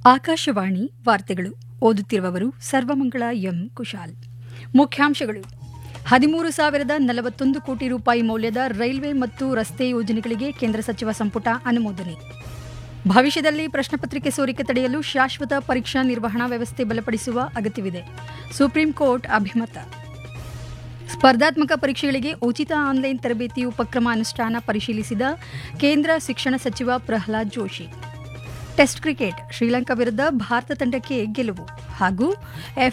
ಆಕಾಶವಾಣಿ ವಾರ್ತೆಗಳು ಓದುತ್ತಿರುವವರು ಸರ್ವಮಂಗಳ ಎಂ ಕುಶಾಲ್ ಮುಖ್ಯಾಂಶಗಳು ಹದಿಮೂರು ಸಾವಿರದ ನಲವತ್ತೊಂದು ಕೋಟಿ ರೂಪಾಯಿ ಮೌಲ್ಯದ ರೈಲ್ವೆ ಮತ್ತು ರಸ್ತೆ ಯೋಜನೆಗಳಿಗೆ ಕೇಂದ್ರ ಸಚಿವ ಸಂಪುಟ ಅನುಮೋದನೆ ಭವಿಷ್ಯದಲ್ಲಿ ಪ್ರಶ್ನಪತ್ರಿಕೆ ಸೋರಿಕೆ ತಡೆಯಲು ಶಾಶ್ವತ ಪರೀಕ್ಷಾ ನಿರ್ವಹಣಾ ವ್ಯವಸ್ಥೆ ಬಲಪಡಿಸುವ ಅಗತ್ಯವಿದೆ ಸುಪ್ರೀಂ ಕೋರ್ಟ್ ಅಭಿಮತ ಸ್ಪರ್ಧಾತ್ಮಕ ಪರೀಕ್ಷೆಗಳಿಗೆ ಉಚಿತ ಆನ್ಲೈನ್ ತರಬೇತಿ ಉಪಕ್ರಮ ಅನುಷ್ಠಾನ ಪರಿಶೀಲಿಸಿದ ಕೇಂದ್ರ ಶಿಕ್ಷಣ ಸಚಿವ ಪ್ರಹ್ಲಾದ್ ಜೋಶಿ ಟೆಸ್ಟ್ ಕ್ರಿಕೆಟ್ ಶ್ರೀಲಂಕಾ ವಿರುದ್ಧ ಭಾರತ ತಂಡಕ್ಕೆ ಗೆಲುವು ಹಾಗೂ